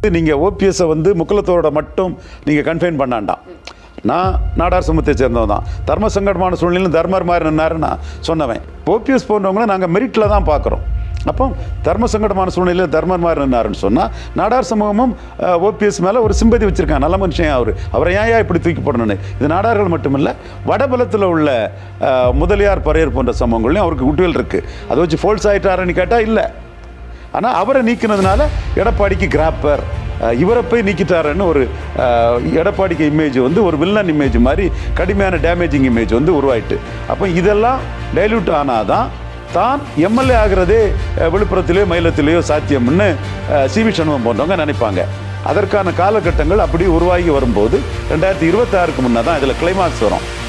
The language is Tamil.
நீங்கள் ஓபிஎஸ்ஸை வந்து முக்குலத்தோட மட்டும் நீங்கள் கன்ஃபைன் பண்ணாண்டாம் நான் நாடார் சமூகத்தை சேர்ந்தவன் தான் தர்ம சங்கடமான சூழ்நிலையில் தர்மர் மாதிரி நின்னாரு நான் சொன்னவன் ஓபிஎஸ் போன்றவங்கள நாங்கள் மெரிட்டில் தான் பார்க்குறோம் அப்போ தர்ம சங்கடமான சூழ்நிலையில் தர்மர் மாதிரி நின்னாருன்னு சொன்னால் நாடார் சமூகமும் ஓபிஎஸ் மேலே ஒரு சிம்பதி வச்சுருக்காங்க நல்ல மனுஷன் அவர் அவரை ஏன் ஏன் இப்படி தூக்கி போடணும்னு இது நாடார்கள் மட்டுமில்லை வடபலத்தில் உள்ள அஹ், முதலியார் பறையர் போன்ற சமூகங்களையும் அவருக்கு குட்டுவேல் இருக்குது அதை வச்சு ஃபோல்ஸ் ஆகிட்டாருன்னு கேட்டால் இல்லை ஆனால் அவரை நீக்கினதுனால எடப்பாடிக்கு கிராப்பர் அஹ், இவரை போய் நீக்கிட்டாருன்னு ஒரு அஹ், எடப்பாடிக்கு இமேஜ் வந்து ஒரு வில்லன் இமேஜ் மாதிரி கடுமையான டேமேஜிங் இமேஜ் வந்து உருவாயிட்டு அப்போ இதெல்லாம் டைல்யூட் ஆனாதான் தான் எம்எல்ஏ ஆகிறதே அஹ், விழுப்புரத்திலேயோ மயிலத்திலேயோ சாத்தியம்னு அஹ், சி வி சண்முகம் போன்றவங்க நினைப்பாங்க அதற்கான காலகட்டங்கள் அப்படி உருவாகி வரும்போது ரெண்டாயிரத்தி இருபத்தாறுக்கு முன்னே தான் இதில் கிளைமாக்ஸ் வரும்